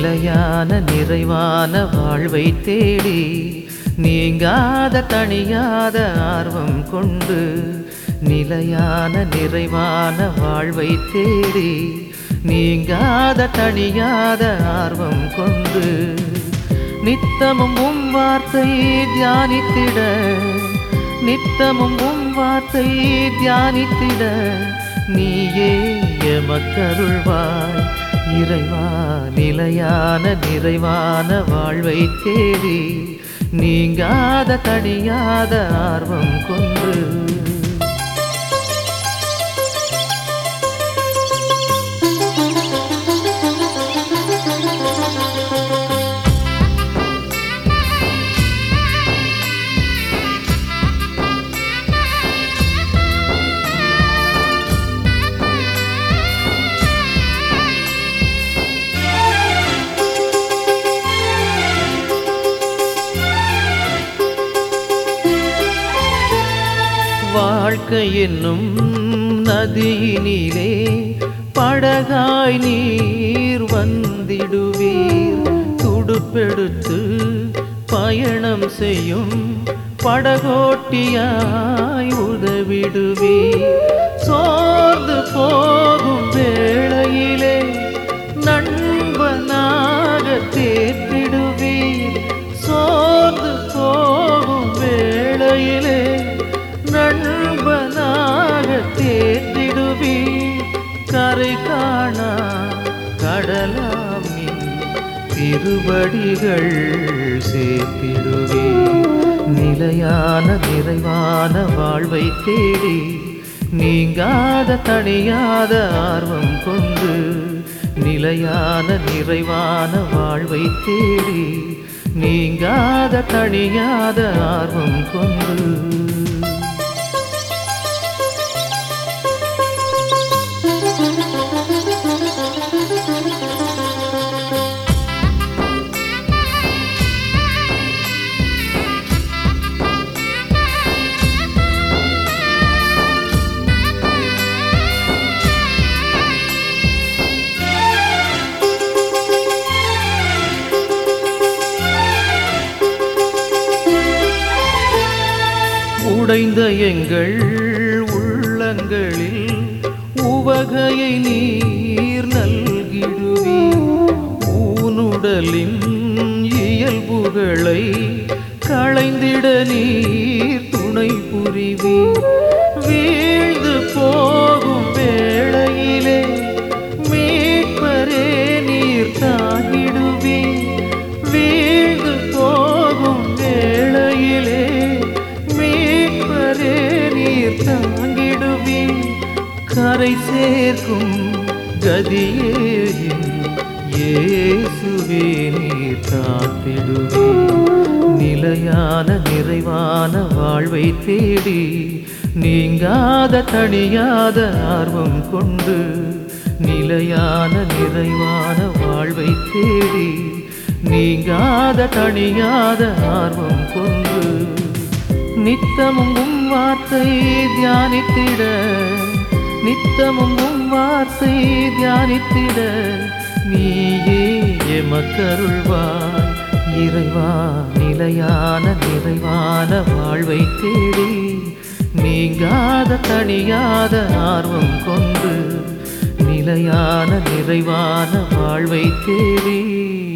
நிலையான நிறைவான வாழ்வை தேடி நீங்காத தணியாத ஆர்வம் கொண்டு நிலையான நிறைவான வாழ்வை தேடி நீங்காத தணியாத ஆர்வம் கொண்டு நித்தமும் உம் வார்த்தை தியானித்திட நித்தமும் உம் வார்த்தை தியானித்திட நீயே எமக்கருள்வாய் இறைவா நிலையான நிறைவான வாழ்வை தேடி நீங்காத தணியாத ஆர்வம் கொண்டு வாழ்க்கை என்னும் நதியினிலே படகாய் நீர் வந்திடுவீர் துடுப்பெடுத்து பயணம் செய்யும் படகோட்டியாய் உதவிடுவீர் சோர்ந்து போகும் வேளையிலே நண்பனாக தேற்றிடுவீர் சோர்ந்து போகும் வேளையிலே நண்பனாக தேர்ந்திடுவீர் கரை காணா கடலாமின் திருவடிகள் சேர்த்திடுவீர் நிலையான நிறைவான வாழ்வை தேடி நீங்காத தணியாத ஆர்வம் கொண்டு நிலையான நிறைவான வாழ்வை தேடி நீங்காத தணியாத ஆர்வம் கொண்டு உடைந்த எங்கள் உள்ளங்களில் உவகையை நீர் நல்கிடுவீர் ஊனுடலின் இயல்புகளை களைந்திட நீர் துணை புரிவீர் வீழ்ந்து போகும் வேளையிலே மீட்பரே நீர் தாங்கிடுவீர் வீழ்ந்து போகும் வேளையிலே மீட்பரே நீர் தாங்கிடுவீர் கரை சேர்க்கும் கதியேயின் இயேசுவே நீர் காத்திடுவீர் நிலையான நிறைவான வாழ்வை தேடி நீங்காத தணியாத ஆர்வம் கொண்டு நிலையான நிறைவான வாழ்வை தேடி நீங்காத தணியாத ஆர்வம் கொண்டு நித்தமும் உம் வார்த்தை தியானித்திட நித்தமும் உம் வார்த்தை தியானித்திட நீயே எமக்கருள்வாய் இறைவா நிலையான நிறைவான வாழ்வை தேடி நீங்காத தணியாத ஆர்வம் கொண்டு நிலையான நிறைவான வாழ்வை தேடி